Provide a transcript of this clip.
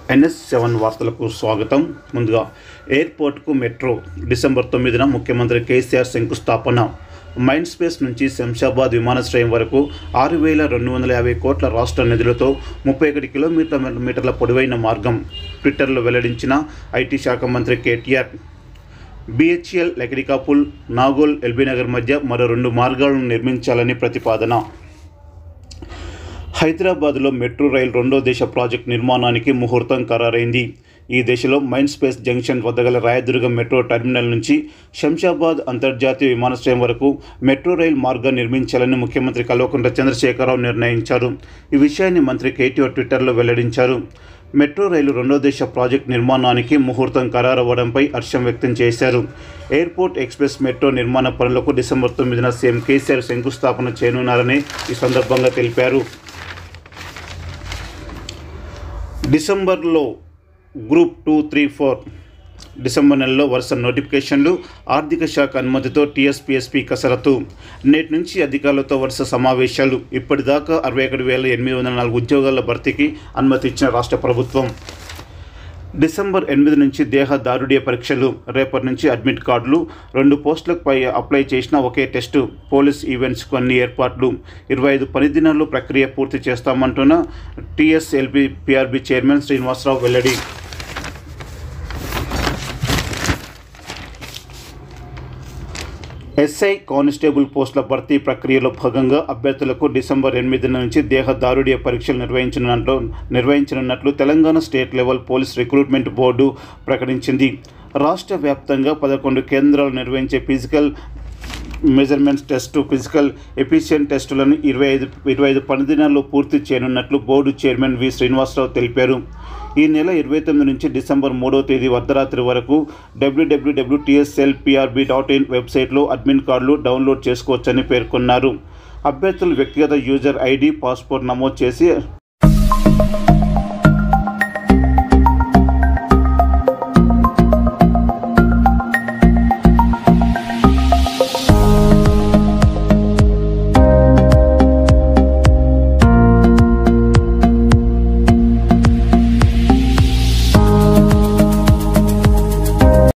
NS seven వార్తలకు స్వాగతం ముందుగా ఎయిర్పోర్ట్కు మెట్రో డిసెంబర్ తొమ్మిదిన ముఖ్యమంత్రి కేసీఆర్ శంకుస్థాపన మైండ్ స్పేస్ నుంచి శంషాబాద్ విమానాశ్రయం వరకు ఆరు వేల రెండు వందల యాభై కోట్ల రాష్ట్ర నిధులతో ముప్పై ఒకటి కిలోమీటర్ల మీటర్ల పొడవైన మార్గం ట్విట్టర్లో వెల్లడించిన ఐటీ శాఖ మంత్రి కేటీఆర్ బిహెచ్ఎల్ లెకడికాపుల్ నాగోల్ ఎల్బీనగర్ మధ్య మరో రెండు మార్గాలను నిర్మించాలని ప్రతిపాదన హైదరాబాద్లో మెట్రో రైల్ రెండో దేశ ప్రాజెక్ట్ నిర్మాణానికి ముహూర్తం ఖరారైంది ఈ దశలో మైండ్ స్పేస్ జంక్షన్ వద్ద గల రాయదుర్గం మెట్రో టెర్మినల్ నుంచి శంషాబాద్ అంతర్జాతీయ విమానాశ్రయం వరకు మెట్రో రైల్ మార్గం నిర్మించాలని ముఖ్యమంత్రి కల్వకుంట్ల చంద్రశేఖరరావు నిర్ణయించారు ఈ విషయాన్ని మంత్రి కేటీఆర్ ట్విట్టర్లో వెల్లడించారు మెట్రో రైలు రెండో దేశ ప్రాజెక్ట్ నిర్మాణానికి ముహూర్తం ఖరారవ్వడంపై హర్షం వ్యక్తం చేశారు ఎయిర్పోర్ట్ ఎక్స్ప్రెస్ మెట్రో నిర్మాణ పనులకు డిసెంబర్ తొమ్మిదిన సీఎం కేసీఆర్ శంకుస్థాపన చేయనున్నారని ఈ సందర్భంగా తెలిపారు డిసెంబర్లో group two three four December నెలలో వరుస నోటిఫికేషన్లు ఆర్థిక శాఖ అనుమతితో టీఎస్పీఎస్పీ కసరత్తు నేటి నుంచి అధికారులతో వరుస సమావేశాలు ఇప్పటిదాకా అరవై ఒకటి వేల ఎనిమిది వందల నాలుగు ఉద్యోగాల భర్తీకి అనుమతి ఇచ్చిన రాష్ట్ర ప్రభుత్వం డిసెంబర్ ఎనిమిది నుంచి దేహ దారుఢ్య పరీక్షలు రేపటి నుంచి అడ్మిట్ కార్డులు రెండు పోస్టులకు పై అప్లై చేసిన ఒకే టెస్టు పోలీస్ ఈవెంట్స్కు అన్ని ఏర్పాట్లు ఇరవై ఐదు పని దినాల్లో ప్రక్రియ పూర్తి చేస్తామంటున్న టీఎస్ఎల్పి పిఆర్బి చైర్మన్ శ్రీనివాసరావు వెల్లడి ఎస్ఐ కానిస్టేబుల్ పోస్టుల భర్తీ ప్రక్రియలో భాగంగా అభ్యర్థులకు డిసెంబర్ ఎనిమిది నుంచి దేహ దారుఢ్య పరీక్షలు నిర్వహించనున్నట్లు నిర్వహించనున్నట్లు Telangana state level police recruitment board ప్రకటించింది రాష్ట్ర వ్యాప్తంగా పదకొండు కేంద్రాలు నిర్వహించే physical measurements test physical efficient టెస్టులను ఇరవై ఐదు ఇరవై ఐదు పనిదినాల్లో పూర్తి చేయనున్నట్లు బోర్డు చైర్మన్ వి శ్రీనివాసరావు తెలిపారు ఈ నెల ఇరవై తొమ్మిది నుంచి డిసెంబర్ మూడవ తేదీ అర్ధరాత్రి వరకు డబ్ల్యూడబ్ల్యూడబ్ల్యూటీఎస్ఎల్పిఆర్బి డాట్ ఇన్ వెబ్సైట్లో అడ్మిట్ కార్డులు డౌన్లోడ్ చేసుకోవచ్చని పేర్కొన్నారు అభ్యర్థులు వ్యక్తిగత యూజర్ ఐడి పాస్పోర్ట్ నమోదు చేసి